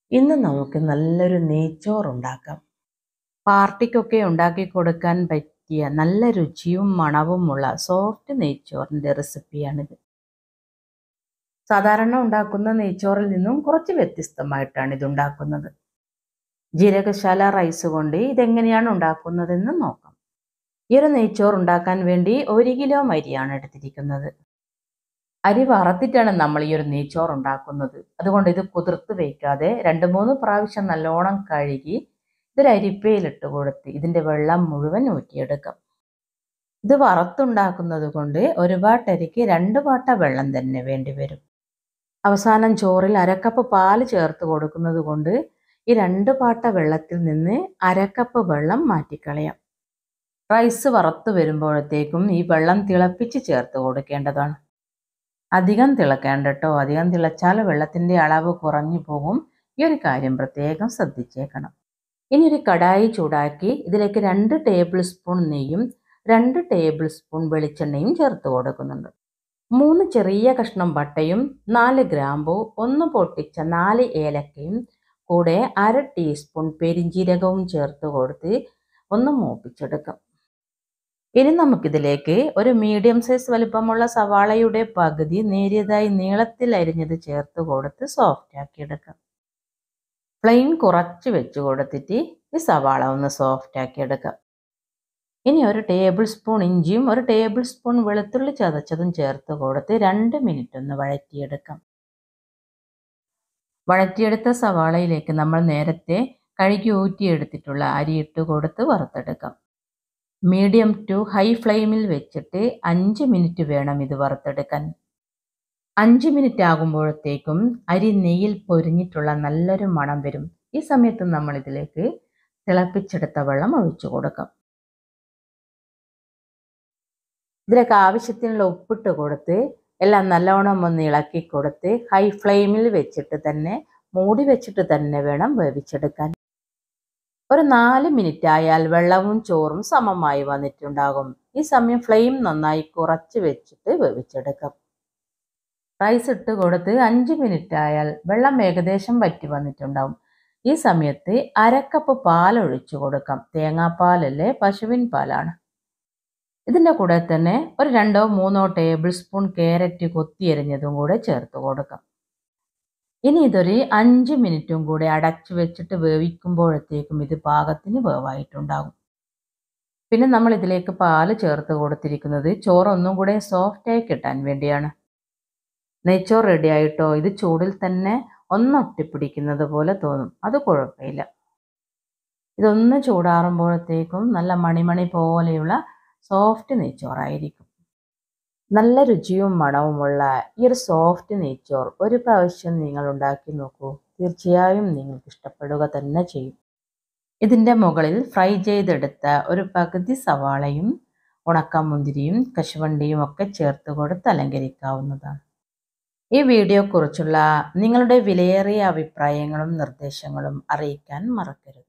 ഇന്ന് നമുക്ക് നല്ലൊരു നെയ്ച്ചോറുണ്ടാക്കാം പാർട്ടിക്കൊക്കെ ഉണ്ടാക്കി കൊടുക്കാൻ പറ്റിയ നല്ല രുചിയും മണവുമുള്ള സോഫ്റ്റ് നെയ്ച്ചോറിൻ്റെ റെസിപ്പിയാണിത് സാധാരണ ഉണ്ടാക്കുന്ന നെയ്ച്ചോറിൽ നിന്നും കുറച്ച് വ്യത്യസ്തമായിട്ടാണ് ഇത് ഉണ്ടാക്കുന്നത് ജീരകശാല റൈസ് കൊണ്ട് ഇതെങ്ങനെയാണ് ഉണ്ടാക്കുന്നതെന്ന് നോക്കാം ഈ ഒരു നെയ്ച്ചോറ് ഉണ്ടാക്കാൻ വേണ്ടി ഒരു കിലോ അരിയാണ് എടുത്തിരിക്കുന്നത് അരി വറുത്തിട്ടാണ് നമ്മൾ ഈ ഒരു നെയ്ച്ചോറ് ഉണ്ടാക്കുന്നത് അതുകൊണ്ട് ഇത് കുതിർത്ത് വയ്ക്കാതെ രണ്ട് മൂന്ന് പ്രാവശ്യം നല്ലോണം കഴുകി ഇതൊരു അരിപ്പയിലിട്ട് കൊടുത്ത് ഇതിൻ്റെ വെള്ളം മുഴുവൻ ഊറ്റിയെടുക്കാം ഇത് വറുത്തുണ്ടാക്കുന്നത് കൊണ്ട് ഒരു പാട്ടരിക്ക് രണ്ട് പാട്ട വെള്ളം തന്നെ വേണ്ടി വരും അവസാനം ചോറിൽ അരക്കപ്പ് പാല് ചേർത്ത് കൊടുക്കുന്നത് കൊണ്ട് ഈ രണ്ട് പാട്ട വെള്ളത്തിൽ നിന്ന് അരക്കപ്പ് വെള്ളം മാറ്റിക്കളയാം റൈസ് വറുത്ത് വരുമ്പോഴത്തേക്കും ഈ വെള്ളം തിളപ്പിച്ച് ചേർത്ത് കൊടുക്കേണ്ടതാണ് അധികം തിളക്കേണ്ട കേട്ടോ അധികം തിളച്ചാൽ വെള്ളത്തിൻ്റെ അളവ് കുറഞ്ഞു പോകും ഈ ഒരു കാര്യം പ്രത്യേകം ശ്രദ്ധിച്ചേക്കണം ഇനി ഒരു കടായി ചൂടാക്കി ഇതിലേക്ക് രണ്ട് ടേബിൾ സ്പൂൺ നെയ്യും രണ്ട് ടേബിൾ സ്പൂൺ വെളിച്ചെണ്ണയും ചേർത്ത് കൊടുക്കുന്നുണ്ട് മൂന്ന് ചെറിയ കഷ്ണം പട്ടയും നാല് ഗ്രാമ്പു ഒന്ന് പൊട്ടിച്ച നാല് ഏലക്കയും കൂടെ അര ടീസ്പൂൺ പെരിഞ്ജീരകവും ചേർത്ത് കൊടുത്ത് ഒന്ന് മൂപ്പിച്ചെടുക്കാം ഇനി നമുക്കിതിലേക്ക് ഒരു മീഡിയം സൈസ് വലിപ്പമുള്ള സവാളയുടെ പകുതി നേരിയതായി നീളത്തിൽ അരിഞ്ഞത് ചേർത്ത് കൊടുത്ത് സോഫ്റ്റ് ആക്കി എടുക്കാം ഫ്ലെയിം കുറച്ച് വെച്ച് കൊടുത്തിട്ട് ഈ സവാള ഒന്ന് സോഫ്റ്റ് ആക്കി എടുക്കാം ഇനി ഒരു ടേബിൾ സ്പൂൺ ഇഞ്ചിയും ഒരു ടേബിൾ സ്പൂൺ വെളുത്തുള്ളി ചതച്ചതും ചേർത്ത് കൊടുത്ത് രണ്ട് മിനിറ്റ് ഒന്ന് വഴറ്റിയെടുക്കാം വഴറ്റിയെടുത്ത സവാളയിലേക്ക് നമ്മൾ നേരത്തെ കഴുകി ഊറ്റിയെടുത്തിട്ടുള്ള അരി ഇട്ട് കൊടുത്ത് വറുത്തെടുക്കാം മീഡിയം ടു ഹൈ ഫ്ലെയിമിൽ വെച്ചിട്ട് അഞ്ച് മിനിറ്റ് വേണം ഇത് വറുത്തെടുക്കാൻ അഞ്ച് മിനിറ്റ് ആകുമ്പോഴത്തേക്കും അരി നെയ്യിൽ പൊരിഞ്ഞിട്ടുള്ള നല്ലൊരു മണം വരും ഈ സമയത്ത് നമ്മൾ ഇതിലേക്ക് തിളപ്പിച്ചെടുത്ത വെള്ളം ഒഴിച്ചു കൊടുക്കാം ഇതിലേക്ക് ആവശ്യത്തിനുള്ള ഉപ്പിട്ട് കൊടുത്ത് എല്ലാം നല്ലോണം ഒന്ന് ഇളക്കി കൊടുത്ത് ഹൈ ഫ്ലെയിമിൽ വെച്ചിട്ട് തന്നെ മൂടി വെച്ചിട്ട് തന്നെ വേണം വേവിച്ചെടുക്കാൻ ഒരു നാല് മിനിറ്റ് ആയാൽ വെള്ളവും ചോറും സമമായി വന്നിട്ടുണ്ടാകും ഈ സമയം ഫ്ലെയിം നന്നായി കുറച്ച് വെച്ചിട്ട് വേവിച്ചെടുക്കാം റൈസ് ഇട്ട് കൊടുത്ത് അഞ്ച് മിനിറ്റ് ആയാൽ വെള്ളം ഏകദേശം വറ്റി വന്നിട്ടുണ്ടാവും ഈ സമയത്ത് അരക്കപ്പ് പാൽ ഒഴിച്ചു കൊടുക്കാം തേങ്ങാപ്പാലല്ലേ പശുവിൻ പാലാണ് ഇതിൻ്റെ കൂടെ തന്നെ ഒരു രണ്ടോ മൂന്നോ ടേബിൾ സ്പൂൺ ക്യാരറ്റ് കൊത്തിയരിഞ്ഞതും കൂടെ ചേർത്ത് കൊടുക്കാം ഇനി ഇതൊരു അഞ്ച് മിനിറ്റും കൂടെ അടച്ചു വെച്ചിട്ട് വേവിക്കുമ്പോഴത്തേക്കും ഇത് പാകത്തിന് വേവായിട്ടുണ്ടാകും പിന്നെ നമ്മൾ ഇതിലേക്ക് പാല് ചേർത്ത് കൊടുത്തിരിക്കുന്നത് ചോറൊന്നും കൂടെ സോഫ്റ്റായി കിട്ടാൻ വേണ്ടിയാണ് നെയ്ച്ചോറ് റെഡി ആയിട്ടോ ഇത് ചൂടിൽ തന്നെ ഒന്ന് ഒട്ടിപ്പിടിക്കുന്നത് പോലെ തോന്നും അത് കുഴപ്പമില്ല ഇതൊന്ന് ചൂടാറുമ്പോഴത്തേക്കും നല്ല മണിമണി പോലെയുള്ള സോഫ്റ്റ് നെയ്ച്ചോറായിരിക്കും നല്ല രുചിയും മണവുമുള്ള ഈ ഒരു സോഫ്റ്റ് നെയ്ച്ചോർ ഒരു പ്രാവശ്യം നിങ്ങൾ ഉണ്ടാക്കി നോക്കൂ തീർച്ചയായും നിങ്ങൾക്ക് ഇഷ്ടപ്പെടുക തന്നെ ചെയ്യും ഇതിൻ്റെ മുകളിൽ ഫ്രൈ ചെയ്തെടുത്ത ഒരു പകുതി സവാളയും ഉണക്കമുന്തിരിയും കശുവണ്ടിയും ഒക്കെ ചേർത്ത് കൊടുത്ത് അലങ്കരിക്കാവുന്നതാണ് ഈ വീഡിയോയെക്കുറിച്ചുള്ള നിങ്ങളുടെ വിലയേറിയ അഭിപ്രായങ്ങളും നിർദ്ദേശങ്ങളും അറിയിക്കാൻ മറക്കരുത്